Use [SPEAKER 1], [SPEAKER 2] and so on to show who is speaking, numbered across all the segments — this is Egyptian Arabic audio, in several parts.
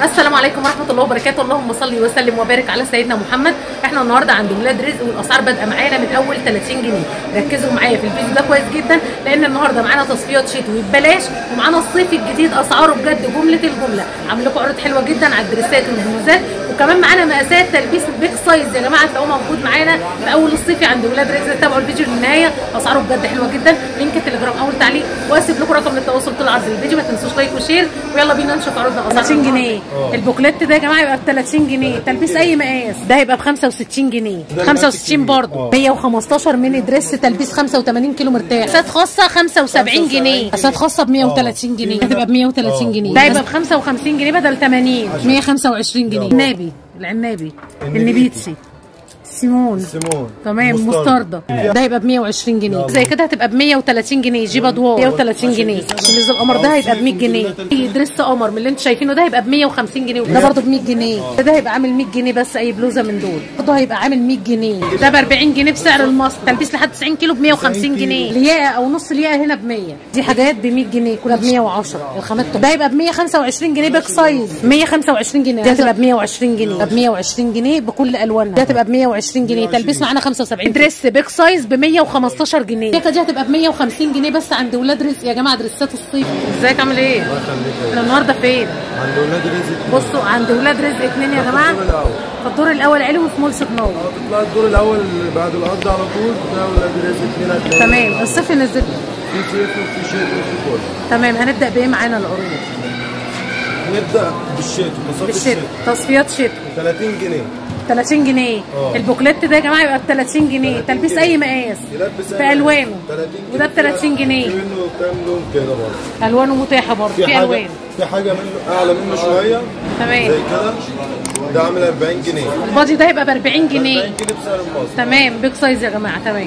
[SPEAKER 1] السلام عليكم ورحمه الله وبركاته اللهم صل وسلم وبارك على سيدنا محمد احنا النهارده عند ولاد رزق والاسعار بادئه معانا من اول 30 جنيه ركزوا معايا في الفيديو ده كويس جدا لان النهارده معانا تصفيات شتوي ببلاش ومعانا الصيف الجديد اسعاره بجد جمله الجمله عامل لكم عروض حلوه جدا على الدريسات والبلوزات وكمان معانا مقاسات تلبيس بيج سايز يا جماعه تلاقوه موجود معانا من اول الصيفي عند ولاد رزق تابعوا الفيديو للنهايه اسعاره بجد حلوه جدا لينك التليجرام اول تعليق واسيب لكم رقم للتواصل طول عرض الفيديو ما تنسوش لايك وشير ويلا بينا نشوف عروضنا اسعار
[SPEAKER 2] 30 جنيه
[SPEAKER 1] البوكليت ده يا جماعه يبقى ب 30 جنيه تلبيس اي مقاس ده يبقى ب 65 جنيه
[SPEAKER 2] ده
[SPEAKER 1] 65
[SPEAKER 2] الماسك
[SPEAKER 1] برضه
[SPEAKER 2] اه.
[SPEAKER 1] 115 ميني دريس تلبيس 85 كيلو مرتاح اسات خاصه 75 جنيه اسات خاصه ب 130 جنيه
[SPEAKER 2] في
[SPEAKER 1] هتبقى ب 130
[SPEAKER 2] اه.
[SPEAKER 1] جنيه ده يبقى ب 55 جنيه بدل 80 125 جنيه النبي العنابي النبيتسي سيمون
[SPEAKER 2] سيمون
[SPEAKER 1] تمام
[SPEAKER 2] مستردة.
[SPEAKER 1] مستردة ده يبقى ب 120 جنيه
[SPEAKER 2] يلا.
[SPEAKER 1] زي كده هتبقى ب 130 جنيه جيب ادوار 130 جنيه شميز القمر ده هيبقى ب 100 جنيه اي دريس قمر من اللي انتوا شايفينه ده هيبقى ب 150 جنيه ده برضه ب 100 جنيه ده هيبقى عامل 100 جنيه بس اي بلوزه من دول برضه هيبقى عامل 100 جنيه ده ب 40 جنيه بسعر المصر تلبيس لحد 90 كيلو ب 150
[SPEAKER 2] كيلو.
[SPEAKER 1] جنيه لياقه او نص لياقه هنا ب 100 دي حاجات ب 100 جنيه كلها ب 110 الخامات ده هيبقى ب 125 جنيه بيك سايز 125 جنيه دي هتبقى ب 120 جنيه ب 120 جنيه بكل الوانها دي هتبقى ب 120 جنيه تلبيس معانا 75 دريس بيك سايز ب 115 جنيه الكيكه دي هتبقى ب 150 جنيه بس عند ولاد رزق يا جماعه دريسات الصيف ازيك عامل ايه
[SPEAKER 2] الله يخليك
[SPEAKER 1] احنا النهارده فين
[SPEAKER 2] عند ولاد رزق
[SPEAKER 1] بصوا عند ولاد رزق اتنين يا جماعه
[SPEAKER 2] الدور الاول
[SPEAKER 1] في الدور الاول علوي في مول سكناوي
[SPEAKER 2] اه تطلع الدور الاول بعد الارض على طول ده ولاد رزق اتنين هتلاقي
[SPEAKER 1] تمام الصيف نزل
[SPEAKER 2] في صيف وفي شتاء وفي كله
[SPEAKER 1] تمام هنبدا بايه معانا العروض
[SPEAKER 2] نبدا بالشتاء تصفي
[SPEAKER 1] بالشتاء
[SPEAKER 2] الشتاء
[SPEAKER 1] تصفيات شتاء
[SPEAKER 2] 30 جنيه
[SPEAKER 1] 30 جنيه
[SPEAKER 2] اه.
[SPEAKER 1] البوكليت ده يا جماعه يبقى ب 30 جنيه
[SPEAKER 2] 30
[SPEAKER 1] تلبيس
[SPEAKER 2] جنيه.
[SPEAKER 1] اي مقاس
[SPEAKER 2] يلبس
[SPEAKER 1] في الوانه
[SPEAKER 2] 30 جنيه
[SPEAKER 1] وده ب 30 جنيه
[SPEAKER 2] في منه كام لون كده برضه
[SPEAKER 1] الوانه متاحه برضه
[SPEAKER 2] في
[SPEAKER 1] في
[SPEAKER 2] حاجه
[SPEAKER 1] الوان
[SPEAKER 2] في حاجه منه اعلى منه شويه
[SPEAKER 1] تمام
[SPEAKER 2] زي كده ده عامل 40 جنيه
[SPEAKER 1] البادي ده يبقى ب 40
[SPEAKER 2] 40
[SPEAKER 1] جنيه
[SPEAKER 2] جنيه بسعر المصنع
[SPEAKER 1] تمام بيج سايز يا جماعه تمام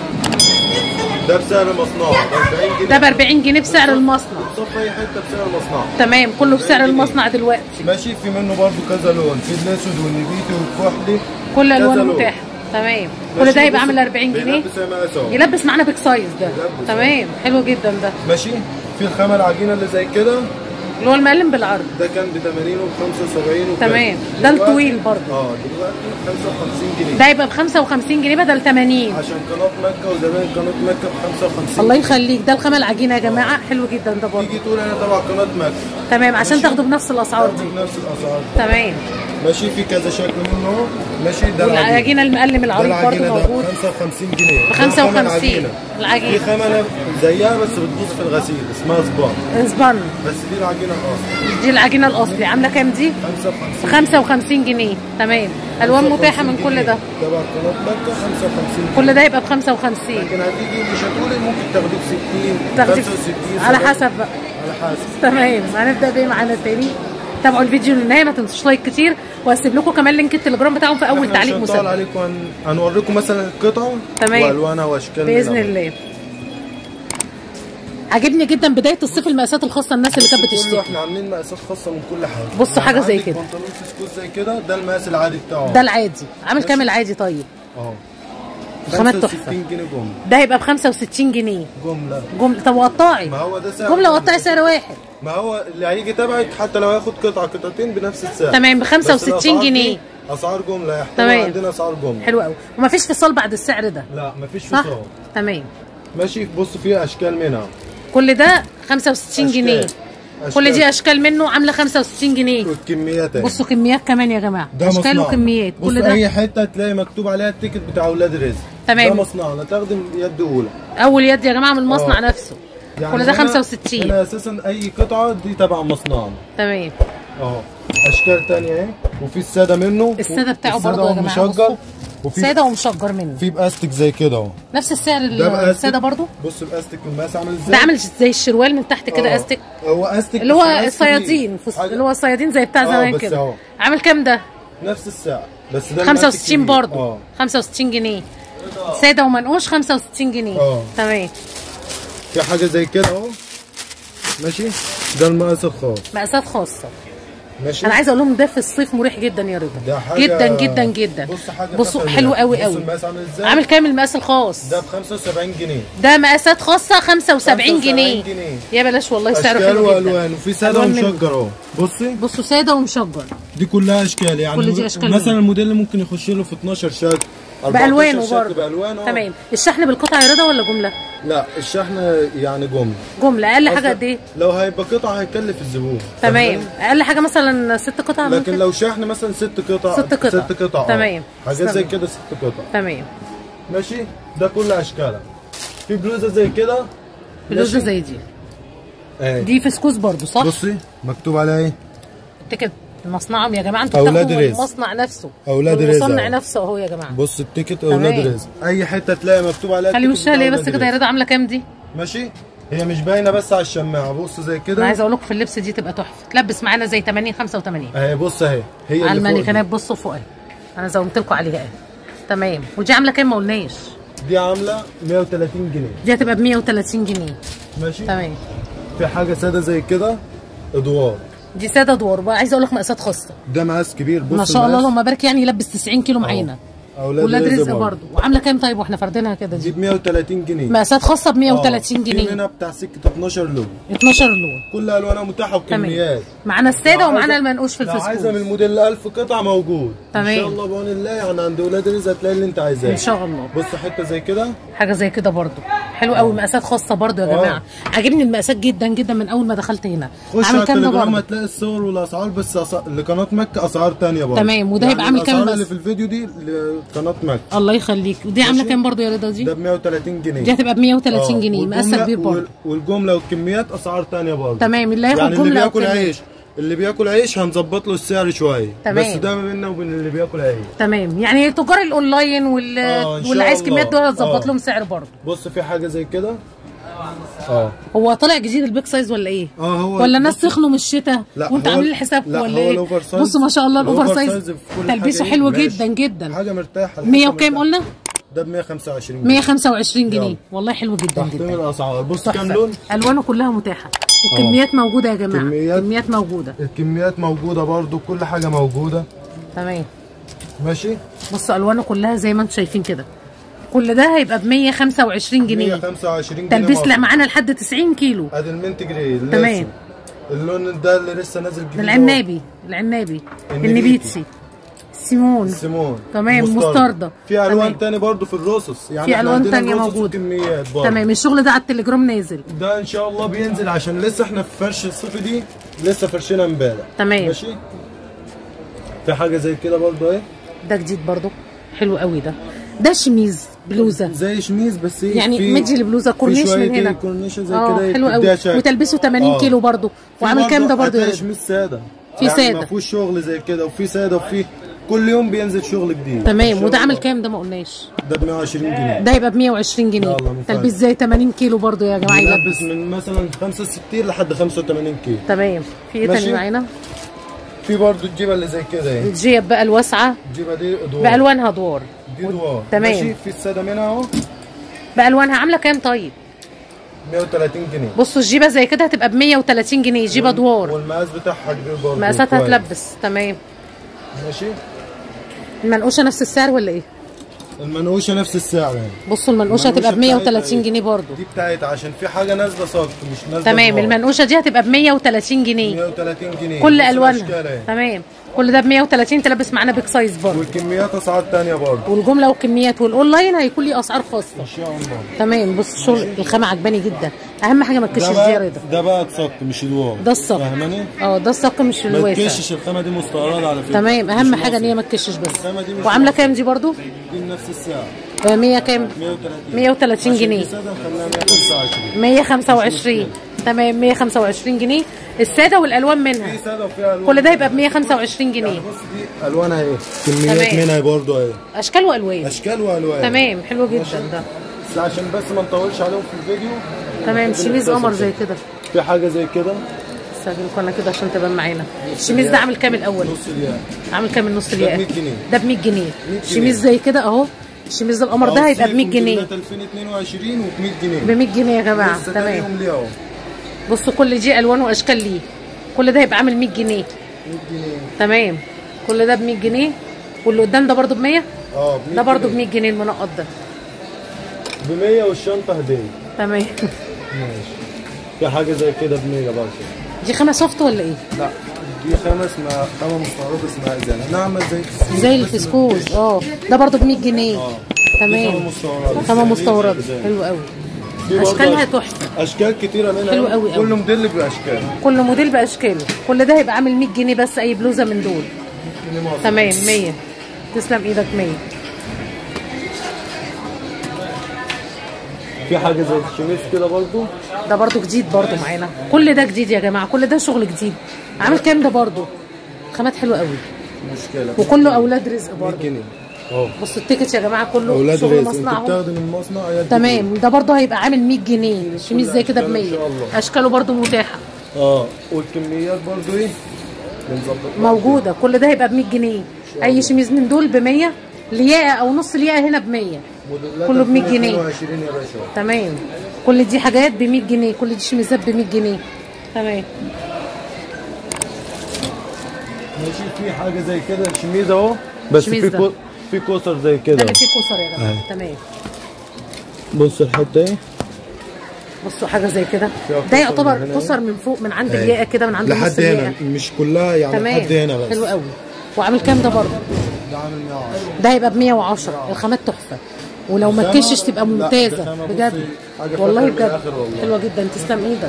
[SPEAKER 2] ده بسعر مصنع ده 40 جنيه
[SPEAKER 1] ده ب 40 جنيه بسعر المصنع
[SPEAKER 2] صف اي حته بسعر المصنع
[SPEAKER 1] تمام كله بسعر المصنع دلوقتي
[SPEAKER 2] ماشي في منه برضو كذا لون في الاسود والنبيتي والكحلي
[SPEAKER 1] كل
[SPEAKER 2] كذا
[SPEAKER 1] الوانه
[SPEAKER 2] لون.
[SPEAKER 1] متاحه تمام كل
[SPEAKER 2] ماشي،
[SPEAKER 1] ده يبقى
[SPEAKER 2] بص-
[SPEAKER 1] عامل 40 جنيه
[SPEAKER 2] بيلبس زي ما أسوأ.
[SPEAKER 1] يلبس معانا بيج سايز ده
[SPEAKER 2] يلبس.
[SPEAKER 1] تمام حلو جدا ده
[SPEAKER 2] ماشي في الخامه العجينه اللي زي كده
[SPEAKER 1] اللي هو المقلم بالعرض
[SPEAKER 2] ده كان ب 80 و 75 وكده.
[SPEAKER 1] تمام. ده
[SPEAKER 2] دلوقتي-
[SPEAKER 1] الطويل برضو.
[SPEAKER 2] اه دلوقتي 55 جنيه
[SPEAKER 1] ده يبقى ب 55 جنيه بدل 80
[SPEAKER 2] عشان قناه مكه وزمان قناه مكه ب 55
[SPEAKER 1] الله يخليك ده الخامه العجينه يا جماعه حلو جدا ده برضه
[SPEAKER 2] تيجي تقول انا تبع قناه مكه
[SPEAKER 1] تمام عشان
[SPEAKER 2] ماشي.
[SPEAKER 1] تاخدوا بنفس الاسعار
[SPEAKER 2] تاخد
[SPEAKER 1] دي
[SPEAKER 2] بنفس الاسعار
[SPEAKER 1] تمام
[SPEAKER 2] ماشي في كذا شكل منه اهو ماشي ده
[SPEAKER 1] والعجينه المقلم
[SPEAKER 2] ده
[SPEAKER 1] العريض برضه
[SPEAKER 2] العجينه ده
[SPEAKER 1] موجود
[SPEAKER 2] 55 جنيه
[SPEAKER 1] ب
[SPEAKER 2] ده الخامة
[SPEAKER 1] 55
[SPEAKER 2] العجينة.
[SPEAKER 1] العجينه
[SPEAKER 2] في خامة زيها بس بتبوظ في الغسيل اسمها صباع
[SPEAKER 1] اسبان
[SPEAKER 2] بس دي العجينة الأصل
[SPEAKER 1] دي العجينه الاصلي عامله كام دي
[SPEAKER 2] 55
[SPEAKER 1] 55 جنيه تمام الوان متاحه من كل ده
[SPEAKER 2] تبع قناة مكة 55
[SPEAKER 1] كل ده يبقى ب 55
[SPEAKER 2] لكن هتيجي مش هتقولي ممكن تاخديه ب 60
[SPEAKER 1] تاخدي
[SPEAKER 2] 65
[SPEAKER 1] على
[SPEAKER 2] 70.
[SPEAKER 1] حسب بقى
[SPEAKER 2] على حسب
[SPEAKER 1] تمام هنبدا بايه معانا تاني تابعوا الفيديو للنهايه ما تنسوش لايك كتير وهسيب لكم كمان لينك التليجرام بتاعهم في اول
[SPEAKER 2] احنا
[SPEAKER 1] تعليق
[SPEAKER 2] مش هنطول
[SPEAKER 1] مسجل
[SPEAKER 2] عليكم هن... هنوريكم مثلا القطع
[SPEAKER 1] تمام.
[SPEAKER 2] والوانها واشكال
[SPEAKER 1] باذن
[SPEAKER 2] منها.
[SPEAKER 1] الله عجبني جدا بدايه الصيف المقاسات الخاصه الناس اللي كانت
[SPEAKER 2] كله
[SPEAKER 1] بتشتري
[SPEAKER 2] احنا عاملين مقاسات خاصة من كل حاجة
[SPEAKER 1] بصوا حاجة زي
[SPEAKER 2] عندك
[SPEAKER 1] كده.
[SPEAKER 2] بنطلون فسكوس زي كده ده المقاس العادي بتاعه
[SPEAKER 1] ده العادي عامل كام العادي طيب
[SPEAKER 2] اهو
[SPEAKER 1] خامات
[SPEAKER 2] 65
[SPEAKER 1] تحفه
[SPEAKER 2] جنيه جملة
[SPEAKER 1] ده هيبقى ب 65 جنيه
[SPEAKER 2] جملة
[SPEAKER 1] جمله طب وقطعي
[SPEAKER 2] ما هو ده سعر
[SPEAKER 1] جمله وقطعي سعر واحد
[SPEAKER 2] ما هو اللي هيجي تبعك حتى لو هياخد قطعة قطعتين بنفس السعر
[SPEAKER 1] تمام، ب
[SPEAKER 2] بس
[SPEAKER 1] 65
[SPEAKER 2] الأسعار دي
[SPEAKER 1] جنيه.
[SPEAKER 2] اسعار جملة احنا
[SPEAKER 1] تمام.
[SPEAKER 2] عندنا اسعار جملة
[SPEAKER 1] حلو قوي ومفيش فصال بعد السعر ده
[SPEAKER 2] لا مفيش
[SPEAKER 1] صح
[SPEAKER 2] فصال
[SPEAKER 1] تمام
[SPEAKER 2] ماشي بص فيه اشكال منها
[SPEAKER 1] كل ده 65
[SPEAKER 2] أشكال.
[SPEAKER 1] جنيه
[SPEAKER 2] أشكال.
[SPEAKER 1] كل دي اشكال منه عامله 65 جنيه
[SPEAKER 2] والكميات اهي.
[SPEAKER 1] بصوا كميات كمان يا جماعه
[SPEAKER 2] ده
[SPEAKER 1] اشكال
[SPEAKER 2] مصنع.
[SPEAKER 1] وكميات
[SPEAKER 2] بص
[SPEAKER 1] كل ده
[SPEAKER 2] اي حته تلاقي مكتوب عليها التيكت بتاع اولاد رزق
[SPEAKER 1] تمام.
[SPEAKER 2] ده مصنعنا تخدم يد اولى
[SPEAKER 1] اول يد يا جماعه من المصنع
[SPEAKER 2] آه.
[SPEAKER 1] نفسه
[SPEAKER 2] يعني
[SPEAKER 1] كل ده
[SPEAKER 2] هنا-
[SPEAKER 1] 65
[SPEAKER 2] هنا اساسا اي قطعه دي تبع مصنعنا
[SPEAKER 1] تمام
[SPEAKER 2] اهو اشكال تانية اهي وفي الساده منه
[SPEAKER 1] السادة بتاعه
[SPEAKER 2] السادة
[SPEAKER 1] برضه يا جماعة،
[SPEAKER 2] والمشجر
[SPEAKER 1] بصوا.
[SPEAKER 2] وفي
[SPEAKER 1] ساده ومشجر منه
[SPEAKER 2] في باستك زي كده اهو
[SPEAKER 1] نفس السعر ال-
[SPEAKER 2] ده باستك
[SPEAKER 1] الساده برضه
[SPEAKER 2] بص الاستك المقاس عامل ازاي
[SPEAKER 1] ده عامل زي الشروال من تحت كده
[SPEAKER 2] آه.
[SPEAKER 1] استك
[SPEAKER 2] هو استك
[SPEAKER 1] اللي هو
[SPEAKER 2] بس مقاس
[SPEAKER 1] الصيادين
[SPEAKER 2] كبير.
[SPEAKER 1] فس-
[SPEAKER 2] حاجة-
[SPEAKER 1] اللي هو الصيادين زي بتاع
[SPEAKER 2] آه،
[SPEAKER 1] زمان
[SPEAKER 2] بس
[SPEAKER 1] كده
[SPEAKER 2] أهو.
[SPEAKER 1] عامل كام ده
[SPEAKER 2] نفس السعر بس ده المقاس
[SPEAKER 1] 65
[SPEAKER 2] الكبير.
[SPEAKER 1] برضه
[SPEAKER 2] اه
[SPEAKER 1] 65 جنيه ساده ومنقوش 65 جنيه
[SPEAKER 2] آه.
[SPEAKER 1] تمام
[SPEAKER 2] في حاجه زي كده اهو ماشي ده المقاس الخاص
[SPEAKER 1] مقاسات خاصه
[SPEAKER 2] ماشي
[SPEAKER 1] انا عايزه اقول لهم ده في الصيف مريح جدا يا رضا
[SPEAKER 2] ده حاجة
[SPEAKER 1] جدا جدا جدا
[SPEAKER 2] بص حاجه
[SPEAKER 1] بصوا
[SPEAKER 2] خفيفة.
[SPEAKER 1] حلو قوي
[SPEAKER 2] بص
[SPEAKER 1] قوي
[SPEAKER 2] المقاس عامل ازاي
[SPEAKER 1] عامل كام المقاس الخاص
[SPEAKER 2] ده ب 75 جنيه
[SPEAKER 1] ده مقاسات خاصه 75
[SPEAKER 2] 75
[SPEAKER 1] جنيه
[SPEAKER 2] جنيه.
[SPEAKER 1] يا بلاش والله سعره
[SPEAKER 2] اشكال
[SPEAKER 1] حلو جدا
[SPEAKER 2] والوان وفي ساده
[SPEAKER 1] ألوان منه.
[SPEAKER 2] ومشجر اهو بصي
[SPEAKER 1] بصوا ساده ومشجر
[SPEAKER 2] دي كلها اشكال يعني
[SPEAKER 1] كل دي أشكال
[SPEAKER 2] مثلا
[SPEAKER 1] منه.
[SPEAKER 2] الموديل ممكن يخش له في 12 شكل 14
[SPEAKER 1] بالوانه
[SPEAKER 2] شكل
[SPEAKER 1] برضه
[SPEAKER 2] بالوانه
[SPEAKER 1] تمام الشحن بالقطعه يا رضا ولا جمله
[SPEAKER 2] لا الشحن يعني جمله
[SPEAKER 1] جمله اقل حاجه
[SPEAKER 2] أصلاً
[SPEAKER 1] قد ايه
[SPEAKER 2] لو هيبقى قطعه هيكلف الزبون
[SPEAKER 1] تمام
[SPEAKER 2] فاهماني؟
[SPEAKER 1] اقل حاجه مثلا ست قطع
[SPEAKER 2] لكن
[SPEAKER 1] ممكن
[SPEAKER 2] لو شحن مثلا ست قطع
[SPEAKER 1] ست قطع.
[SPEAKER 2] ست قطع آه.
[SPEAKER 1] تمام.
[SPEAKER 2] حاجات زي
[SPEAKER 1] تمام.
[SPEAKER 2] كده ست قطع
[SPEAKER 1] تمام
[SPEAKER 2] ماشي ده كل اشكالها في بلوزه زي كده
[SPEAKER 1] بلوزه
[SPEAKER 2] ماشي؟
[SPEAKER 1] زي دي
[SPEAKER 2] اهي
[SPEAKER 1] دي فسكوس برضو صح
[SPEAKER 2] بصي مكتوب عليها ايه
[SPEAKER 1] التيكت مصنعهم يا جماعه انتوا
[SPEAKER 2] أولاد
[SPEAKER 1] بتاخدوا
[SPEAKER 2] رزق.
[SPEAKER 1] المصنع نفسه
[SPEAKER 2] أولاد رزق
[SPEAKER 1] المصنع
[SPEAKER 2] أهو.
[SPEAKER 1] نفسه اهو يا جماعه
[SPEAKER 2] بص التيكت
[SPEAKER 1] تمام.
[SPEAKER 2] اولاد رزق اي حته تلاقي مكتوب عليها
[SPEAKER 1] خلي
[SPEAKER 2] التيكت
[SPEAKER 1] وشها
[SPEAKER 2] بتاع
[SPEAKER 1] ليه بس
[SPEAKER 2] أولاد
[SPEAKER 1] كده يا
[SPEAKER 2] رزق.
[SPEAKER 1] رضا عامله كام دي
[SPEAKER 2] ماشي هي مش باينه بس على الشماعه بص زي
[SPEAKER 1] انا
[SPEAKER 2] كده
[SPEAKER 1] عايزه اقول لكم في اللبس دي تبقى تحفه تلبس معانا زي 80 85
[SPEAKER 2] اهي بص اهي هي
[SPEAKER 1] على
[SPEAKER 2] اللي فوق
[SPEAKER 1] المانيكانات بصوا فوق اهي انا زومت لكم عليها اهي تمام ودي عامله كام ما قلناش
[SPEAKER 2] دي. دي عامله 130 جنيه
[SPEAKER 1] دي هتبقى ب 130 جنيه
[SPEAKER 2] ماشي
[SPEAKER 1] تمام
[SPEAKER 2] في حاجه ساده زي كده ادوار
[SPEAKER 1] دي ساده دور بقى عايزه اقول لك مقاسات خاصه
[SPEAKER 2] ده مقاس كبير بص
[SPEAKER 1] ما شاء الله
[SPEAKER 2] المقاس.
[SPEAKER 1] اللهم بارك يعني يلبس 90 كيلو معانا
[SPEAKER 2] اولاد
[SPEAKER 1] ولاد رزق
[SPEAKER 2] برضه.
[SPEAKER 1] برضه وعامله كام طيب واحنا فاردينها كده
[SPEAKER 2] دي
[SPEAKER 1] دي
[SPEAKER 2] ب 130 جنيه
[SPEAKER 1] مقاسات خاصه ب 130
[SPEAKER 2] آه، في
[SPEAKER 1] جنيه
[SPEAKER 2] منها بتاع سكه 12 لون
[SPEAKER 1] 12 لون
[SPEAKER 2] كل الوانها متاحه وكميات
[SPEAKER 1] تمام معانا الساده
[SPEAKER 2] لو
[SPEAKER 1] ومعانا
[SPEAKER 2] عايزة-
[SPEAKER 1] المنقوش في
[SPEAKER 2] لو عايزه من
[SPEAKER 1] الفسكوس
[SPEAKER 2] الموديل 1000 قطعه موجود
[SPEAKER 1] تمام.
[SPEAKER 2] ان شاء الله بعون الله يعني عند ولاد رزق هتلاقي اللي انت عايزاه
[SPEAKER 1] ان شاء الله
[SPEAKER 2] بص حته زي كده
[SPEAKER 1] حاجه زي كده برضو حلو قوي مقاسات خاصه برضو يا
[SPEAKER 2] آه.
[SPEAKER 1] جماعه عاجبني المقاسات جدا جدا من اول ما دخلت هنا
[SPEAKER 2] خش على
[SPEAKER 1] عامل كام ده
[SPEAKER 2] التليجرام
[SPEAKER 1] برضو
[SPEAKER 2] هتلاقي الصور والاسعار بس أسعار لقناه مكه اسعار تانية برضه
[SPEAKER 1] تمام، وده هيبقى عامل كام
[SPEAKER 2] الأسعار
[SPEAKER 1] بس؟
[SPEAKER 2] اللي في الفيديو دي لقناه مكه
[SPEAKER 1] الله يخليك ودي عامله
[SPEAKER 2] ماشي.
[SPEAKER 1] كام برضو يا رضا دي
[SPEAKER 2] ده ب 130 جنيه
[SPEAKER 1] دي هتبقى ب 130
[SPEAKER 2] آه،
[SPEAKER 1] جنيه مقاسها
[SPEAKER 2] والجملة-
[SPEAKER 1] كبير برضو
[SPEAKER 2] وال- والجمله والكميات اسعار تانية برضه
[SPEAKER 1] تمام اللي هياخد
[SPEAKER 2] يعني اللي
[SPEAKER 1] جمله او
[SPEAKER 2] بياكل
[SPEAKER 1] كمية.
[SPEAKER 2] عيش اللي بياكل عيش هنظبط له السعر شويه
[SPEAKER 1] تمام.
[SPEAKER 2] بس ده ما بيننا وبين اللي بياكل عيش
[SPEAKER 1] تمام يعني تجار الاونلاين وال...
[SPEAKER 2] آه، إن شاء
[SPEAKER 1] واللي عايز
[SPEAKER 2] الله.
[SPEAKER 1] كميات دول هتظبط
[SPEAKER 2] آه.
[SPEAKER 1] لهم سعر برضو
[SPEAKER 2] بص في حاجه زي كده اه
[SPEAKER 1] هو طالع جديد البيك سايز ولا ايه؟
[SPEAKER 2] اه هو
[SPEAKER 1] ولا الناس
[SPEAKER 2] بص-
[SPEAKER 1] سخنوا من الشتاء
[SPEAKER 2] لا،
[SPEAKER 1] وانتوا
[SPEAKER 2] هو-
[SPEAKER 1] عاملين حسابكم
[SPEAKER 2] لا،
[SPEAKER 1] ولا
[SPEAKER 2] هو
[SPEAKER 1] ايه؟
[SPEAKER 2] الأوفر سايز-
[SPEAKER 1] بصوا ما شاء الله الاوفر
[SPEAKER 2] الأوفر
[SPEAKER 1] سايز
[SPEAKER 2] سايز في كل
[SPEAKER 1] تلبيسه
[SPEAKER 2] حاجة
[SPEAKER 1] حلو
[SPEAKER 2] ماشي.
[SPEAKER 1] جدا جدا
[SPEAKER 2] حاجه مرتاحه
[SPEAKER 1] 100 وكام قلنا؟
[SPEAKER 2] ده ب 125 جنيه
[SPEAKER 1] 125 جنيه
[SPEAKER 2] يلا.
[SPEAKER 1] والله حلو جدا
[SPEAKER 2] تحت
[SPEAKER 1] جدا
[SPEAKER 2] الاسعار بص كام
[SPEAKER 1] تحفه
[SPEAKER 2] لون
[SPEAKER 1] الوانه كلها متاحه والكميات موجوده يا جماعه
[SPEAKER 2] كميات.
[SPEAKER 1] كميات موجوده
[SPEAKER 2] الكميات موجوده برضو كل حاجه موجوده
[SPEAKER 1] تمام
[SPEAKER 2] ماشي
[SPEAKER 1] بصوا الوانه كلها زي ما انتم شايفين كده كل ده هيبقى ب 125 جنيه
[SPEAKER 2] 125 جنيه
[SPEAKER 1] تلبيس
[SPEAKER 2] مصري.
[SPEAKER 1] لا معانا لحد 90 كيلو
[SPEAKER 2] ادي المنت جري اللي
[SPEAKER 1] تمام.
[SPEAKER 2] لسه. اللون ده اللي لسه نازل جديد
[SPEAKER 1] العنابي العنابي
[SPEAKER 2] النبيتي.
[SPEAKER 1] النبيتسي سيمون
[SPEAKER 2] سيمون
[SPEAKER 1] تمام، مستردة.
[SPEAKER 2] في الوان
[SPEAKER 1] تمام.
[SPEAKER 2] تاني برضو في الرصص يعني
[SPEAKER 1] في
[SPEAKER 2] إحنا
[SPEAKER 1] ألوان
[SPEAKER 2] عندنا
[SPEAKER 1] تانية
[SPEAKER 2] الرصص
[SPEAKER 1] موجودة.
[SPEAKER 2] وكميات برضو
[SPEAKER 1] تمام الشغل ده على التليجرام نازل
[SPEAKER 2] ده ان شاء الله بينزل عشان لسه احنا في فرش الصيفي دي لسه فرشنا امبارح
[SPEAKER 1] تمام.
[SPEAKER 2] ماشي في حاجه زي كده برضو اهي
[SPEAKER 1] ده جديد برضو حلو قوي ده ده شميز بلوزه
[SPEAKER 2] زي شميز بس ايه
[SPEAKER 1] يعني
[SPEAKER 2] في-
[SPEAKER 1] مدي البلوزه
[SPEAKER 2] في
[SPEAKER 1] كورنيش
[SPEAKER 2] شوية
[SPEAKER 1] من
[SPEAKER 2] إيه
[SPEAKER 1] هنا
[SPEAKER 2] كورنيشة زي
[SPEAKER 1] اه
[SPEAKER 2] كده
[SPEAKER 1] حلو
[SPEAKER 2] بتديها
[SPEAKER 1] قوي
[SPEAKER 2] شكل.
[SPEAKER 1] وتلبسه 80
[SPEAKER 2] آه.
[SPEAKER 1] كيلو برضو
[SPEAKER 2] في
[SPEAKER 1] وعامل كام ده برضو يا
[SPEAKER 2] هتلاقي
[SPEAKER 1] رضا؟
[SPEAKER 2] شميز ساده
[SPEAKER 1] في
[SPEAKER 2] يعني
[SPEAKER 1] سادة.
[SPEAKER 2] ما فيهوش شغل زي كده وفي ساده وفي كل يوم بينزل شغل جديد إن
[SPEAKER 1] تمام
[SPEAKER 2] شاء
[SPEAKER 1] وده عامل
[SPEAKER 2] الله.
[SPEAKER 1] كام ده ما قلناش
[SPEAKER 2] ده ب 120 جنيه
[SPEAKER 1] ده يبقى ب 120 جنيه
[SPEAKER 2] يلا مفاجأة.
[SPEAKER 1] تلبيس زي 80 كيلو برضو يا جماعه يلبس
[SPEAKER 2] يلبس من مثلا 65 لحد 85 كيلو
[SPEAKER 1] تمام في ايه
[SPEAKER 2] ماشي.
[SPEAKER 1] تاني معانا
[SPEAKER 2] في برضو الجيبه اللي زي كده اهي
[SPEAKER 1] الجيب بقى الواسعه
[SPEAKER 2] الجيبه دي ادوار
[SPEAKER 1] بالوانها ادوار
[SPEAKER 2] دي ادوار
[SPEAKER 1] تمام.
[SPEAKER 2] ماشي في الساده منها اهو
[SPEAKER 1] بالوانها عامله كام طيب
[SPEAKER 2] 130 جنيه
[SPEAKER 1] بصوا الجيبه زي كده هتبقى ب 130 جنيه جيبه ادوار
[SPEAKER 2] والمقاس بتاعها كبير برضه
[SPEAKER 1] مقاساتها
[SPEAKER 2] كويس.
[SPEAKER 1] تلبس تمام
[SPEAKER 2] ماشي
[SPEAKER 1] المنقوشه نفس السعر ولا ايه
[SPEAKER 2] المنقوشه نفس السعر يعني
[SPEAKER 1] بصوا المنقوشه هتبقى ب
[SPEAKER 2] المنقوشة
[SPEAKER 1] 130
[SPEAKER 2] بتاعتها
[SPEAKER 1] جنيه برضو
[SPEAKER 2] دي بتاعت عشان في حاجه نازله صك مش نازله
[SPEAKER 1] تمام
[SPEAKER 2] ادوار.
[SPEAKER 1] المنقوشه دي هتبقى ب 130 جنيه
[SPEAKER 2] 130 جنيه
[SPEAKER 1] كل
[SPEAKER 2] بص
[SPEAKER 1] الوانها
[SPEAKER 2] الأشكال اهي.
[SPEAKER 1] تمام كل ده ب 130 تلبس معانا بيك سايز برضو
[SPEAKER 2] والكميات اسعار تانية برضه
[SPEAKER 1] والجمله والكميات والاونلاين هيكون ليه اسعار خاصه
[SPEAKER 2] ان شاء الله
[SPEAKER 1] تمام بص الشغل الخامه عجباني جدا اهم حاجه ما تكشش
[SPEAKER 2] ده
[SPEAKER 1] دي يا
[SPEAKER 2] بقى
[SPEAKER 1] رضا
[SPEAKER 2] ده بقى صك مش ادوار
[SPEAKER 1] ده الصك.
[SPEAKER 2] فاهماني؟
[SPEAKER 1] اه ده الصك مش
[SPEAKER 2] ما
[SPEAKER 1] الواسع
[SPEAKER 2] تكشش الخامه دي مستورده على فكره
[SPEAKER 1] تمام اهم
[SPEAKER 2] مش
[SPEAKER 1] حاجه ان هي
[SPEAKER 2] مصري.
[SPEAKER 1] ما تكشش بس
[SPEAKER 2] الخامة دي مش
[SPEAKER 1] وعامله
[SPEAKER 2] مصري.
[SPEAKER 1] كام دي برضو
[SPEAKER 2] دي بنفس السعر
[SPEAKER 1] آه، 100 كام
[SPEAKER 2] 130
[SPEAKER 1] 130
[SPEAKER 2] عشان
[SPEAKER 1] جنيه
[SPEAKER 2] دي ساده نخليها 125
[SPEAKER 1] 125 تمام 125 جنيه الساده والالوان منها
[SPEAKER 2] في ساده وفي الوان
[SPEAKER 1] كل ده يبقى ب 125 جنيه
[SPEAKER 2] يعني بص دي الوانها ايه كميات
[SPEAKER 1] تمام.
[SPEAKER 2] منها برضه اهي
[SPEAKER 1] اشكال والوان
[SPEAKER 2] اشكال والوان
[SPEAKER 1] تمام حلو
[SPEAKER 2] ماشي.
[SPEAKER 1] جدا ده
[SPEAKER 2] بس عشان بس ما نطولش عليهم في الفيديو
[SPEAKER 1] تمام شميز قمر زي كده
[SPEAKER 2] في حاجه زي كده
[SPEAKER 1] استاذنكم انا كده عشان تبان معانا الشميز ده عامل كام الاول
[SPEAKER 2] نص الياء
[SPEAKER 1] عامل كام النص
[SPEAKER 2] ده ب
[SPEAKER 1] الياقه
[SPEAKER 2] 100 جنيه
[SPEAKER 1] ده ب 100 جنيه
[SPEAKER 2] 100 جنيه.
[SPEAKER 1] شميز زي كده اهو الشميز القمر ده هيبقى ب 100 جنيه
[SPEAKER 2] ده 2022 و 100 جنيه
[SPEAKER 1] ب 100 جنيه يا جماعه
[SPEAKER 2] لسه
[SPEAKER 1] تمام
[SPEAKER 2] تاني يوم ليه اهو
[SPEAKER 1] بصوا كل دي الوان واشكال ليه كل ده هيبقى عامل 100 جنيه
[SPEAKER 2] 100 جنيه
[SPEAKER 1] تمام كل ده ب 100 جنيه واللي قدام ده برضو ب 100
[SPEAKER 2] اه ب 100
[SPEAKER 1] ده برضو ب
[SPEAKER 2] جنيه.
[SPEAKER 1] 100 جنيه المنقط ده
[SPEAKER 2] ب 100 والشنطه هديه
[SPEAKER 1] تمام
[SPEAKER 2] ماشي في حاجه زي كده ب 100 برضه
[SPEAKER 1] دي خامه سوفت ولا ايه
[SPEAKER 2] لا دي خامه اسمها خامه مستورده اسمها ازاله ناعمه زي الفسكوز
[SPEAKER 1] زي
[SPEAKER 2] بس
[SPEAKER 1] الفسكوز اه ده برضو ب 100 جنيه
[SPEAKER 2] اه دي خامه
[SPEAKER 1] تمام
[SPEAKER 2] مستورده
[SPEAKER 1] خامه مستورده
[SPEAKER 2] زي-
[SPEAKER 1] حلو قوي
[SPEAKER 2] في برضه
[SPEAKER 1] اشكالها
[SPEAKER 2] أش-
[SPEAKER 1] تحفه
[SPEAKER 2] اشكال كتيره منها
[SPEAKER 1] حلو قوي قوي.
[SPEAKER 2] كل موديل باشكال
[SPEAKER 1] كل موديل باشكاله كل ده هيبقى عامل 100 جنيه بس اي بلوزه من دول تمام 100 تسلم ايدك 100
[SPEAKER 2] في حاجه زي الشميس كده برضه
[SPEAKER 1] ده برضو جديد برضو معانا كل ده جديد يا جماعه كل ده شغل جديد عامل كام ده برضو خامات حلوه قوي
[SPEAKER 2] مشكله
[SPEAKER 1] وكله اولاد رزق
[SPEAKER 2] 100
[SPEAKER 1] برضو
[SPEAKER 2] جنيه اهو
[SPEAKER 1] بصوا التيكت يا جماعه كله
[SPEAKER 2] اولاد
[SPEAKER 1] شغل
[SPEAKER 2] رزق انت
[SPEAKER 1] مصنعهم
[SPEAKER 2] بتاخدي من المصنع يا
[SPEAKER 1] تمام ده برضه هيبقى عامل 100 جنيه شميز زي كده ب
[SPEAKER 2] أشكال إن
[SPEAKER 1] 100
[SPEAKER 2] شاء الله.
[SPEAKER 1] اشكاله برضه متاحه
[SPEAKER 2] اه والكميات برضه ايه بنظبط
[SPEAKER 1] موجوده كل ده هيبقى ب 100 جنيه اي شميز من دول ب 100 لياقه او نص لياقه هنا ب 100
[SPEAKER 2] موديلات
[SPEAKER 1] كله ب 100 جنيه.
[SPEAKER 2] 2022 يا باشا
[SPEAKER 1] تمام كل دي حاجات ب 100 جنيه كل دي شميزات ب 100 جنيه تمام
[SPEAKER 2] ماشي في حاجه زي كده الشميز اهو بس
[SPEAKER 1] الشميز
[SPEAKER 2] في
[SPEAKER 1] ده.
[SPEAKER 2] كو... في كوسر زي
[SPEAKER 1] ده
[SPEAKER 2] كده
[SPEAKER 1] اللي فيه كسر يا جماعه
[SPEAKER 2] أهي.
[SPEAKER 1] تمام
[SPEAKER 2] بص الحته ايه
[SPEAKER 1] بصوا حاجه زي كده
[SPEAKER 2] فيها
[SPEAKER 1] ده
[SPEAKER 2] كسر
[SPEAKER 1] يعتبر
[SPEAKER 2] من هنا.
[SPEAKER 1] كسر من فوق من عند
[SPEAKER 2] أهي.
[SPEAKER 1] الياقه كده من عند نص
[SPEAKER 2] لحد هنا
[SPEAKER 1] الياقه
[SPEAKER 2] مش كلها يعني
[SPEAKER 1] تمام
[SPEAKER 2] لحد هنا بس
[SPEAKER 1] حلو قوي وعامل كام ده برضه
[SPEAKER 2] ده عامل 110
[SPEAKER 1] ده هيبقى ب 110 الخامات تحفه ولو ما
[SPEAKER 2] الخامة-
[SPEAKER 1] تكشش تبقى
[SPEAKER 2] لا،
[SPEAKER 1] ممتازه
[SPEAKER 2] الخامة بصي،
[SPEAKER 1] بجد
[SPEAKER 2] حاجة
[SPEAKER 1] والله
[SPEAKER 2] فاخر
[SPEAKER 1] بجد
[SPEAKER 2] بالآخر والله.
[SPEAKER 1] حلوه جدا تسلم ايدك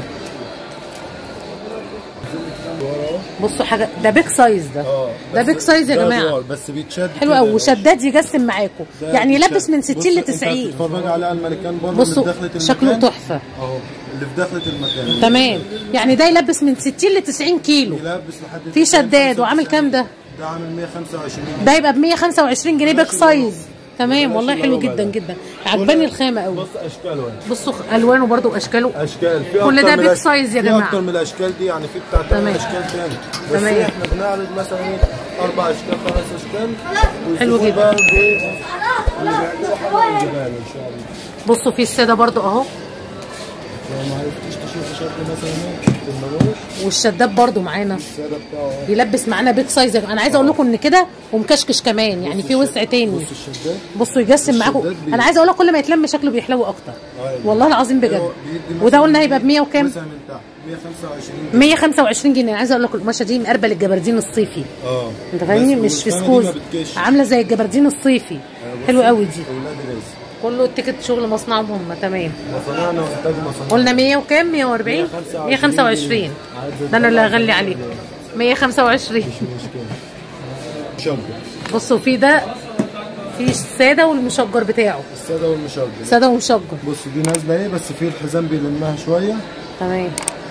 [SPEAKER 2] ورا اهو
[SPEAKER 1] بصوا حاجه ده بيك سايز ده
[SPEAKER 2] اه
[SPEAKER 1] ده
[SPEAKER 2] بس
[SPEAKER 1] بيك سايز يا
[SPEAKER 2] ده
[SPEAKER 1] جماعه
[SPEAKER 2] دوار، بس بيتشد
[SPEAKER 1] حلو
[SPEAKER 2] كده
[SPEAKER 1] قوي
[SPEAKER 2] يا
[SPEAKER 1] وشداد يجسم معاكم
[SPEAKER 2] ده
[SPEAKER 1] يعني
[SPEAKER 2] بيتشد.
[SPEAKER 1] يلبس من 60
[SPEAKER 2] بص،
[SPEAKER 1] ل
[SPEAKER 2] انت
[SPEAKER 1] 90
[SPEAKER 2] بتتفرج على المانيكان برضه
[SPEAKER 1] بصوا
[SPEAKER 2] اللي في دخلة
[SPEAKER 1] شكله
[SPEAKER 2] المكان.
[SPEAKER 1] تحفه
[SPEAKER 2] اهو اللي في دخلة المكان
[SPEAKER 1] تمام يعني ده يلبس من 60 ل 90 كيلو
[SPEAKER 2] يلبس لحد
[SPEAKER 1] في
[SPEAKER 2] 90
[SPEAKER 1] شداد وعامل كام ده؟
[SPEAKER 2] ده عامل 125
[SPEAKER 1] ده يبقى ب 125 جنيه بيك سايز تمام
[SPEAKER 2] بلاش
[SPEAKER 1] والله
[SPEAKER 2] اللي
[SPEAKER 1] حلو
[SPEAKER 2] هو
[SPEAKER 1] جدا
[SPEAKER 2] بقى.
[SPEAKER 1] جدا عجباني الخامه قوي
[SPEAKER 2] بص اشكال وين
[SPEAKER 1] بصوا الوانه برضو واشكاله
[SPEAKER 2] اشكال في
[SPEAKER 1] كل
[SPEAKER 2] أكتر
[SPEAKER 1] ده
[SPEAKER 2] من
[SPEAKER 1] بيك
[SPEAKER 2] الأش-
[SPEAKER 1] سايز يا
[SPEAKER 2] في
[SPEAKER 1] جماعة.
[SPEAKER 2] اكتر من الاشكال دي يعني في بتاع
[SPEAKER 1] تمام.
[SPEAKER 2] تمام اشكال تاني بس
[SPEAKER 1] تمام.
[SPEAKER 2] احنا بنعرض مثلا ايه اربع اشكال خمس اشكال
[SPEAKER 1] حلو
[SPEAKER 2] والزبون
[SPEAKER 1] جدا.
[SPEAKER 2] بقى بي- اللي بيعجبه حاجه يجيبها له ان شاء الله
[SPEAKER 1] بصوا في الساده برضو اهو
[SPEAKER 2] لو ما عرفتيش تشوف شكل مثلا ايه في المروش
[SPEAKER 1] والشداد برضو معانا
[SPEAKER 2] الساده بتاعه اهو.
[SPEAKER 1] بيلبس معانا بيك سايز انا عايزه اقول لكم ان كده ومكشكش كمان يعني في وسع تاني
[SPEAKER 2] بص الشداد
[SPEAKER 1] بصوا يجسم معاكم
[SPEAKER 2] الشداد بي-
[SPEAKER 1] انا عايزه اقول لك كل ما يتلم شكله بيحلو اكتر
[SPEAKER 2] أيوة.
[SPEAKER 1] والله العظيم بجد
[SPEAKER 2] هو بيدي
[SPEAKER 1] وده
[SPEAKER 2] مثلاً
[SPEAKER 1] قلنا هيبقى ب 100 وكام
[SPEAKER 2] مثلا من تحت 125
[SPEAKER 1] 125 جنيه انا عايزه اقول لك القماشه دي مقربه للجبردين الصيفي
[SPEAKER 2] اه
[SPEAKER 1] انت فاهمني
[SPEAKER 2] بس
[SPEAKER 1] مش
[SPEAKER 2] والخامة دي
[SPEAKER 1] فسكوز
[SPEAKER 2] ما بتكش.
[SPEAKER 1] عامله زي الجبردين الصيفي حلو قوي دي
[SPEAKER 2] اولاد رزق
[SPEAKER 1] كله التيكت شغل مصنعهم هم تمام
[SPEAKER 2] مصانعنا وانتاج مصانعنا
[SPEAKER 1] قلنا 100 وكام 140
[SPEAKER 2] 125
[SPEAKER 1] 125 ده انا اللي هغلي عليكم 125
[SPEAKER 2] مش مشكله شجر
[SPEAKER 1] بصوا في ده في الساده والمشجر بتاعه
[SPEAKER 2] الساده والمشجر
[SPEAKER 1] ساده ومشجر
[SPEAKER 2] بص دي نازله ايه بس في الحزام بيلمها شويه
[SPEAKER 1] تمام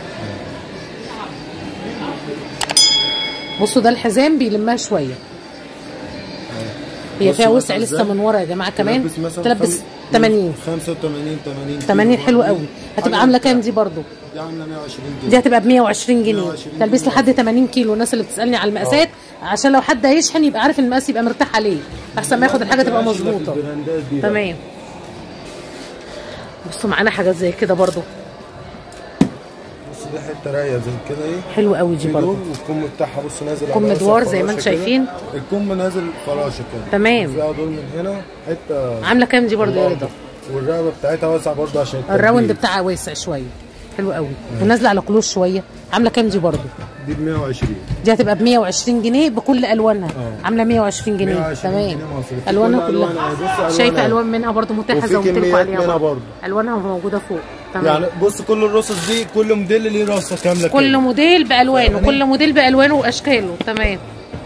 [SPEAKER 1] بصوا ده الحزام بيلمها شويه هي
[SPEAKER 2] بصوا
[SPEAKER 1] فيها
[SPEAKER 2] مثلا
[SPEAKER 1] وسع لسه
[SPEAKER 2] ازاي؟
[SPEAKER 1] من ورا يا جماعه كمان
[SPEAKER 2] تلبس مثلا
[SPEAKER 1] تلبس
[SPEAKER 2] خم-
[SPEAKER 1] 80
[SPEAKER 2] 85 80
[SPEAKER 1] 80 حلو قوي هتبقى عامله كام دي برضو
[SPEAKER 2] دي عامله 120
[SPEAKER 1] دي
[SPEAKER 2] جنيه
[SPEAKER 1] هتبقى ب 120 جنيه
[SPEAKER 2] 120
[SPEAKER 1] تلبس
[SPEAKER 2] جنيه.
[SPEAKER 1] لحد 80 كيلو الناس اللي بتسالني على المقاسات عشان لو حد هيشحن يبقى عارف المقاس يبقى مرتاح عليه احسن ما ياخد الحاجه تبقى
[SPEAKER 2] ماشي، لا في
[SPEAKER 1] مظبوطه
[SPEAKER 2] البراندات دي لا.
[SPEAKER 1] تمام بصوا معانا حاجات زي كده برضو
[SPEAKER 2] بص دي حته رايه زي كده ايه
[SPEAKER 1] حلوه قوي دي
[SPEAKER 2] في
[SPEAKER 1] برضو
[SPEAKER 2] دول والكم بتاعها بص نازل
[SPEAKER 1] كم
[SPEAKER 2] على راسها
[SPEAKER 1] دوار زي ما
[SPEAKER 2] فراشة
[SPEAKER 1] انتم
[SPEAKER 2] كده.
[SPEAKER 1] شايفين.
[SPEAKER 2] الكم نازل فراشه كده
[SPEAKER 1] تمام.
[SPEAKER 2] فيها دول من هنا حته
[SPEAKER 1] عامله كام دي برضو يا رضا
[SPEAKER 2] والرقبه بتاعتها واسعه برضه عشان التربية.
[SPEAKER 1] الراوند بتاعها واسع شويه حلو قوي ونازله على كلوش شويه عامله كام دي برضو
[SPEAKER 2] دي ب 120
[SPEAKER 1] دي هتبقى ب 120 جنيه بكل الوانها
[SPEAKER 2] اه.
[SPEAKER 1] عامله 120 جنيه
[SPEAKER 2] 120
[SPEAKER 1] تمام
[SPEAKER 2] جنيه مصري. في
[SPEAKER 1] الوانها
[SPEAKER 2] كل ألوانها.
[SPEAKER 1] كلها
[SPEAKER 2] بص ألوانها.
[SPEAKER 1] شايفه الوان منها برضو متاحه
[SPEAKER 2] وفي
[SPEAKER 1] زي ما قلت لكم
[SPEAKER 2] كميات
[SPEAKER 1] عليها
[SPEAKER 2] منها
[SPEAKER 1] برضو.
[SPEAKER 2] برضو.
[SPEAKER 1] الوانها موجوده فوق تمام
[SPEAKER 2] يعني بص كل الرصص دي كل موديل ليه رصه كامله
[SPEAKER 1] كل
[SPEAKER 2] كده.
[SPEAKER 1] موديل بالوانه
[SPEAKER 2] يعني-
[SPEAKER 1] كل موديل بالوانه واشكاله تمام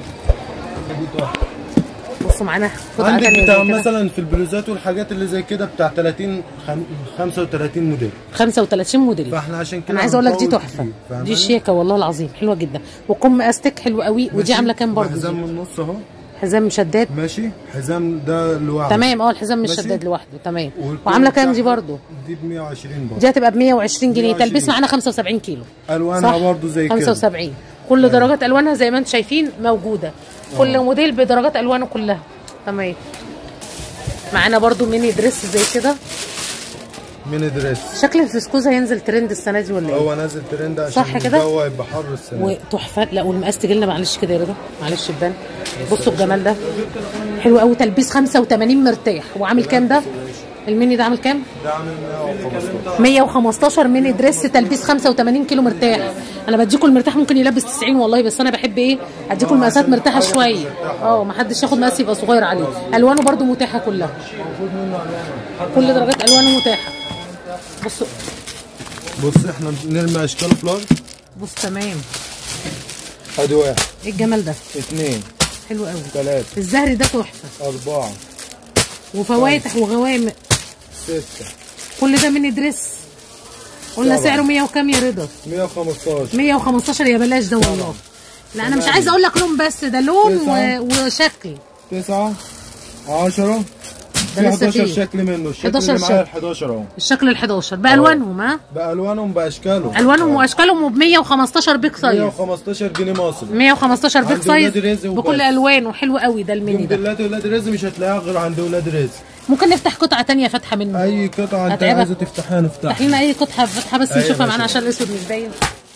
[SPEAKER 1] بصوا معانا قطعه
[SPEAKER 2] عندك
[SPEAKER 1] تانية
[SPEAKER 2] بتاع
[SPEAKER 1] زي كده.
[SPEAKER 2] مثلا في البلوزات والحاجات اللي زي كده بتاع 30 خم... 35 موديل
[SPEAKER 1] 35 موديل
[SPEAKER 2] فاحنا عشان كده
[SPEAKER 1] انا عايزه اقول لك دي
[SPEAKER 2] هنطول
[SPEAKER 1] تحفه
[SPEAKER 2] كتير، فاهماني؟
[SPEAKER 1] دي شياكه والله العظيم حلوه جدا وكم استك حلو قوي ودي
[SPEAKER 2] ماشي؟
[SPEAKER 1] عامله كام برضه
[SPEAKER 2] وحزام
[SPEAKER 1] دي؟
[SPEAKER 2] من النص اهو
[SPEAKER 1] حزام شداد
[SPEAKER 2] ماشي حزام ده لوحده
[SPEAKER 1] تمام اه الحزام مش
[SPEAKER 2] ماشي؟
[SPEAKER 1] شداد لوحده تمام
[SPEAKER 2] والكم
[SPEAKER 1] وعامله كام دي
[SPEAKER 2] بتاعها
[SPEAKER 1] برضه
[SPEAKER 2] دي ب 120 برضه
[SPEAKER 1] دي هتبقى ب 120 جنيه
[SPEAKER 2] 120.
[SPEAKER 1] تلبيس معانا 75 كيلو
[SPEAKER 2] الوانها برضه زي كده
[SPEAKER 1] 75 كل درجات الوانها زي ما انتم شايفين موجوده كل موديل بدرجات الوانه كلها تمام معانا برضو ميني دريس زي كده
[SPEAKER 2] ميني دريس
[SPEAKER 1] شكل الفسكوز هينزل ترند السنه دي ولا ايه
[SPEAKER 2] هو نازل ترند عشان
[SPEAKER 1] صح كده؟
[SPEAKER 2] الجو هيبقى حر السنه دي.
[SPEAKER 1] وتحفه لا والمقاس تجي لنا معلش كده يا رضا معلش بان بصوا الجمال ده حلو قوي تلبيس 85 مرتاح وعامل كام ده الميني ده عامل كام
[SPEAKER 2] ده عامل 115
[SPEAKER 1] 115 ميني دريس تلبيس 85 كيلو مرتاح انا بديكم المرتاح ممكن يلبس 90 والله بس انا بحب ايه اديكم المقاسات مرتاحه شويه اه ما حدش ياخد مقاس يبقى صغير عليه الوانه برده متاحه كلها كل درجات الوانه متاحه بصوا
[SPEAKER 2] بص احنا نرمي اشكال فلاج
[SPEAKER 1] بص تمام
[SPEAKER 2] ادي واحد
[SPEAKER 1] ايه الجمال ده
[SPEAKER 2] اثنين
[SPEAKER 1] حلو قوي
[SPEAKER 2] ثلاثة
[SPEAKER 1] الزهري ده تحفه
[SPEAKER 2] أربعة
[SPEAKER 1] وفواتح وغوامق
[SPEAKER 2] ستة
[SPEAKER 1] كل ده ميني دريس قلنا
[SPEAKER 2] سبعة.
[SPEAKER 1] سعره 100 وكام يا رضا
[SPEAKER 2] 115
[SPEAKER 1] 115 يا بلاش ده والله لا انا مش عايزه اقول لك لون بس ده لون
[SPEAKER 2] تسعة.
[SPEAKER 1] و... وشكل
[SPEAKER 2] تسعة 10
[SPEAKER 1] ده
[SPEAKER 2] في
[SPEAKER 1] لسه
[SPEAKER 2] 11
[SPEAKER 1] فيه.
[SPEAKER 2] شكل منه الشكل
[SPEAKER 1] 11
[SPEAKER 2] اللي معايا ال
[SPEAKER 1] شكل.
[SPEAKER 2] 11 اهو
[SPEAKER 1] الشكل ال 11 بالوانهم ها
[SPEAKER 2] بألوانهم بأشكالهم
[SPEAKER 1] الوانهم واشكالهم وب 115 بيك سايز
[SPEAKER 2] 115 جنيه مصري
[SPEAKER 1] 115 بيك
[SPEAKER 2] عند
[SPEAKER 1] سايز
[SPEAKER 2] ولاد رزق وبس.
[SPEAKER 1] بكل الوانه حلو قوي ده الميني
[SPEAKER 2] يوم
[SPEAKER 1] ده
[SPEAKER 2] دلات ولاد رزق مش هتلاقيها غير عند ولاد رزق
[SPEAKER 1] ممكن نفتح قطعه تانية فاتحه منه
[SPEAKER 2] اي قطعه انت
[SPEAKER 1] هتعبك.
[SPEAKER 2] عايزه تفتحها
[SPEAKER 1] افتح
[SPEAKER 2] نفتحها
[SPEAKER 1] لنا اي قطعه فاتحه بس
[SPEAKER 2] أيوة
[SPEAKER 1] نشوفها
[SPEAKER 2] ماشي.
[SPEAKER 1] معانا عشان الاسود مش باين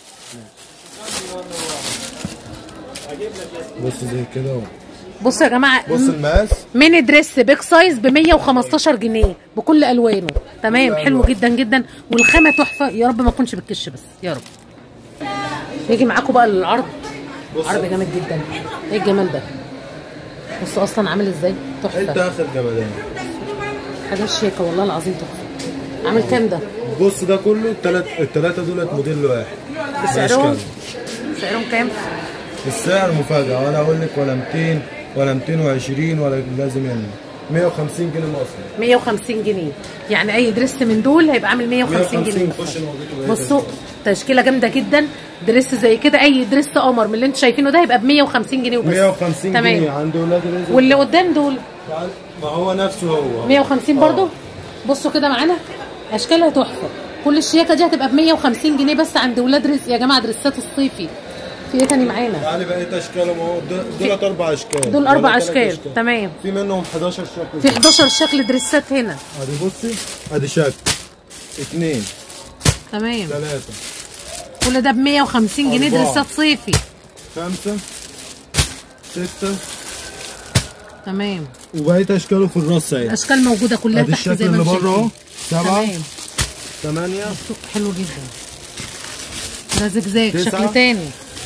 [SPEAKER 2] بص زي كده اهو
[SPEAKER 1] بصوا يا جماعه
[SPEAKER 2] بص المقاس
[SPEAKER 1] ميني دريس بيك سايز ب 115 جنيه بكل الوانه تمام حلو جدا جدا والخامه تحفه يا رب ما تكونش بالكش بس يا رب نيجي معاكم بقى للعرض
[SPEAKER 2] بص.
[SPEAKER 1] عرض جامد جدا ايه الجمال ده بصوا اصلا عامل ازاي
[SPEAKER 2] انت
[SPEAKER 1] تحفه
[SPEAKER 2] اخر جمدان
[SPEAKER 1] حاجه شيكه والله العظيم تحفه عامل كام ده
[SPEAKER 2] بص ده كله التلات التلاتة دولت موديل واحد
[SPEAKER 1] سعرهم
[SPEAKER 2] بأشكالهم.
[SPEAKER 1] سعرهم كام
[SPEAKER 2] السعر مفاجأة ولا اقول لك ولا 200 ولا 220 ولا لازم يعني 150 جنيه مصري
[SPEAKER 1] 150 جنيه يعني اي دريس من دول هيبقى عامل 150 جنيه
[SPEAKER 2] 150 خش الموضوع
[SPEAKER 1] بصوا تشكيله جامده جدا دريس زي كده اي دريس قمر من اللي انتوا شايفينه ده هيبقى ب 150 جنيه وبس
[SPEAKER 2] 150
[SPEAKER 1] تمام.
[SPEAKER 2] جنيه عند ولاد رزق
[SPEAKER 1] واللي قدام دول
[SPEAKER 2] ما هو نفسه هو
[SPEAKER 1] 150 برضو بصوا كده معانا اشكالها تحفه كل الشياكه دي هتبقى ب 150 جنيه بس عند ولاد رزق يا جماعه دريسات الصيفي في ايه تاني معانا
[SPEAKER 2] يعني بقيت اشكالهم اهو دول- دولت اربع اشكال
[SPEAKER 1] دول اربع
[SPEAKER 2] ولا تلات
[SPEAKER 1] اشكال تمام
[SPEAKER 2] في منهم 11 شكل
[SPEAKER 1] في 11 شكل دريسات هنا
[SPEAKER 2] ادي بصي ادي شكل اثنين
[SPEAKER 1] تمام
[SPEAKER 2] ثلاثة
[SPEAKER 1] كل ده ب 150 جنيه
[SPEAKER 2] أربعة.
[SPEAKER 1] دريسات صيفي
[SPEAKER 2] خمسة ستة
[SPEAKER 1] تمام
[SPEAKER 2] وبقيت اشكاله في الراس اهي
[SPEAKER 1] الاشكال موجوده كلها
[SPEAKER 2] ادي
[SPEAKER 1] تحت
[SPEAKER 2] الشكل
[SPEAKER 1] زي ما
[SPEAKER 2] اللي
[SPEAKER 1] انتم
[SPEAKER 2] بره اهو
[SPEAKER 1] شايفين.
[SPEAKER 2] سبعة
[SPEAKER 1] تمام
[SPEAKER 2] ثمانية
[SPEAKER 1] سوق حلو جدا ده زجزاج
[SPEAKER 2] تسعة.
[SPEAKER 1] شكل تاني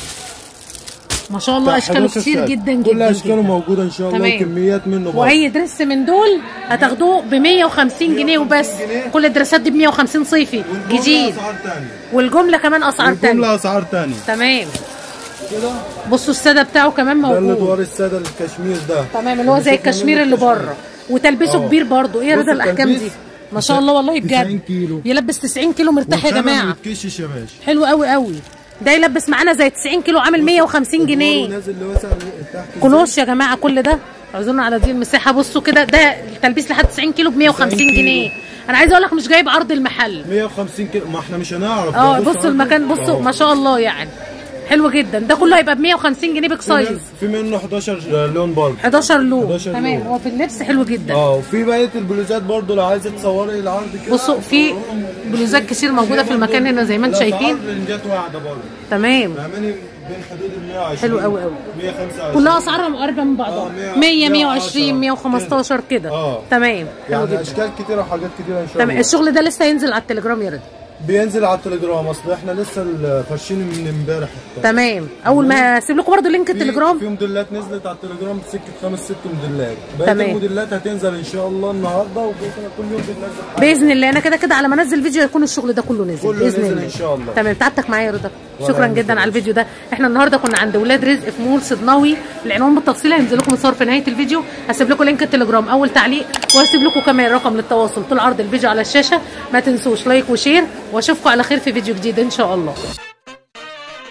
[SPEAKER 1] ما شاء الله اشكاله
[SPEAKER 2] 11
[SPEAKER 1] كتير
[SPEAKER 2] شكل.
[SPEAKER 1] جدا جدا
[SPEAKER 2] كل اشكاله
[SPEAKER 1] جدا.
[SPEAKER 2] موجودة ان شاء الله
[SPEAKER 1] تمام.
[SPEAKER 2] وكميات منه برضه
[SPEAKER 1] واي درس من دول هتاخدوه ب 150 جنيه وبس
[SPEAKER 2] جنيه.
[SPEAKER 1] كل الدراسات دي ب 150 صيفي
[SPEAKER 2] والجملة
[SPEAKER 1] جديد
[SPEAKER 2] اسعار تانية
[SPEAKER 1] والجمله كمان اسعار تانية
[SPEAKER 2] والجملة اسعار تانية
[SPEAKER 1] تمام
[SPEAKER 2] كده
[SPEAKER 1] بصوا الساده بتاعه كمان
[SPEAKER 2] ده اللي
[SPEAKER 1] موجود
[SPEAKER 2] دوار السادة الكشمير ده
[SPEAKER 1] تمام اللي هو زي
[SPEAKER 2] شفنا
[SPEAKER 1] الكشمير
[SPEAKER 2] منه
[SPEAKER 1] اللي
[SPEAKER 2] الكشمير.
[SPEAKER 1] بره وتلبسه
[SPEAKER 2] اه.
[SPEAKER 1] كبير برضه ايه يا
[SPEAKER 2] بص
[SPEAKER 1] رضا الاحكام دي
[SPEAKER 2] التلبيس
[SPEAKER 1] ما شاء الله والله
[SPEAKER 2] 90
[SPEAKER 1] بجد
[SPEAKER 2] كيلو.
[SPEAKER 1] يلبس 90 كيلو مرتاح يا
[SPEAKER 2] والخامة ما
[SPEAKER 1] جماعه
[SPEAKER 2] بتكشش يا باشا
[SPEAKER 1] حلو قوي قوي ده يلبس معانا زي 90 كيلو عامل 150 جنيه
[SPEAKER 2] نازل لوسع تحت
[SPEAKER 1] كلوش يا جماعه كل ده اعذرونا على دي المساحه بصوا كده ده التلبيس لحد 90 كيلو ب 150
[SPEAKER 2] كيلو.
[SPEAKER 1] جنيه انا عايزه اقول لك مش جايب عرض المحل
[SPEAKER 2] 150 كيلو ما احنا مش هنعرف ده
[SPEAKER 1] اه
[SPEAKER 2] بص
[SPEAKER 1] بصوا
[SPEAKER 2] عندك.
[SPEAKER 1] المكان بصوا
[SPEAKER 2] اهو.
[SPEAKER 1] ما شاء الله يعني حلو جدا ده كله هيبقى ب 150 جنيه بيك
[SPEAKER 2] في
[SPEAKER 1] سايز
[SPEAKER 2] من- في منه 11 لون برضه
[SPEAKER 1] 11 لون
[SPEAKER 2] 11
[SPEAKER 1] تمام
[SPEAKER 2] لون.
[SPEAKER 1] هو في اللبس حلو جدا
[SPEAKER 2] اه وفي بقيه البلوزات برضه لو عايزه تصوري العرض كده
[SPEAKER 1] بصوا في بلوزات كتير موجوده في المكان هنا زي ما انتم شايفين
[SPEAKER 2] الأسعار رنجات واحده برضه
[SPEAKER 1] تمام
[SPEAKER 2] فاهماني بين حدود ال 120
[SPEAKER 1] حلو قوي قوي.
[SPEAKER 2] 125
[SPEAKER 1] كلها اسعارها مقربه من بعضها
[SPEAKER 2] اه،
[SPEAKER 1] 100
[SPEAKER 2] 100
[SPEAKER 1] 120 115 كده
[SPEAKER 2] اه.
[SPEAKER 1] تمام حلو
[SPEAKER 2] يعني
[SPEAKER 1] جدا
[SPEAKER 2] اشكال كتيره وحاجات كتيره ان شاء
[SPEAKER 1] تمام
[SPEAKER 2] الله
[SPEAKER 1] الشغل ده لسه هينزل على التليجرام يا رضا
[SPEAKER 2] بينزل على التليجرام اصل احنا لسه الفرشين من امبارح
[SPEAKER 1] تمام اول ما هسيب لكم برضو لينك
[SPEAKER 2] في-
[SPEAKER 1] التليجرام
[SPEAKER 2] في موديلات نزلت على التليجرام سكه خمس ست موديلات بقيه
[SPEAKER 1] تمام.
[SPEAKER 2] الموديلات هتنزل ان شاء الله النهارده وبكره كل يوم بننزل حاجة.
[SPEAKER 1] باذن الله انا كده كده على ما انزل فيديو يكون الشغل ده كله نزل
[SPEAKER 2] كله
[SPEAKER 1] باذن
[SPEAKER 2] نزل
[SPEAKER 1] الله
[SPEAKER 2] إن شاء الله.
[SPEAKER 1] تمام تعبتك معايا يا رضا
[SPEAKER 2] ولا
[SPEAKER 1] شكرا
[SPEAKER 2] يهمك.
[SPEAKER 1] جدا على الفيديو ده احنا النهارده كنا عند ولاد رزق في مول صدناوي العنوان بالتفصيل هينزل لكم الصور في نهايه الفيديو هسيب لكم لينك التليجرام اول تعليق وهسيب لكم كمان رقم للتواصل طول عرض الفيديو على الشاشه ما تنسوش لايك وشير واشوفكم على خير في فيديو جديد ان شاء الله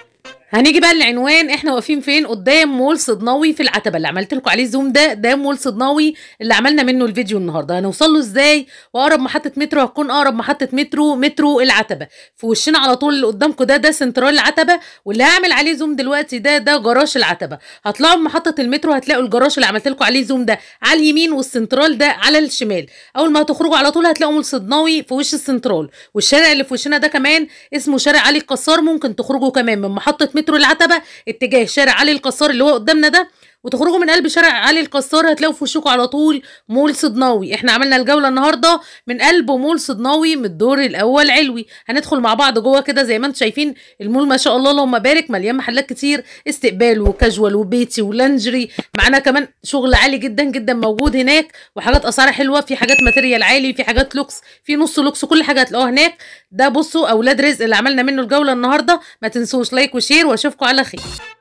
[SPEAKER 1] هنيجي بقى للعنوان احنا واقفين فين قدام مول صدناوي في العتبه اللي عملت لكم عليه زوم ده ده مول صدناوي اللي عملنا منه الفيديو النهارده هنوصل له ازاي واقرب محطه مترو هتكون اقرب محطه مترو مترو العتبه في وشنا على طول اللي قدامكم ده ده سنترال العتبه واللي هعمل عليه زوم دلوقتي ده ده جراج العتبه هطلعوا محطه المترو هتلاقوا الجراج اللي عملت لكم عليه زوم ده على اليمين والسنترال ده على الشمال اول ما هتخرجوا على طول هتلاقوا مول صدناوي في وش السنترال والشارع اللي في وشنا ده كمان اسمه شارع علي القصار ممكن تخرجوا كمان من محطه مترو العتبه اتجاه شارع علي القصار اللي هو قدامنا ده وتخرجوا من قلب شارع علي القصار هتلاقوا في وشكم على طول مول صدناوي احنا عملنا الجوله النهارده من قلب مول صدناوي من الدور الاول علوي هندخل مع بعض جوه كده زي ما انتم شايفين المول ما شاء الله اللهم بارك مليان محلات كتير استقبال وكاجوال وبيتي ولانجري معانا كمان شغل عالي جدا جدا موجود هناك وحاجات اسعار حلوه في حاجات ماتيريال عالي في حاجات لوكس في نص لوكس كل حاجه هتلاقوها هناك ده بصوا اولاد رزق اللي عملنا منه الجوله النهارده ما تنسوش لايك وشير واشوفكم على خير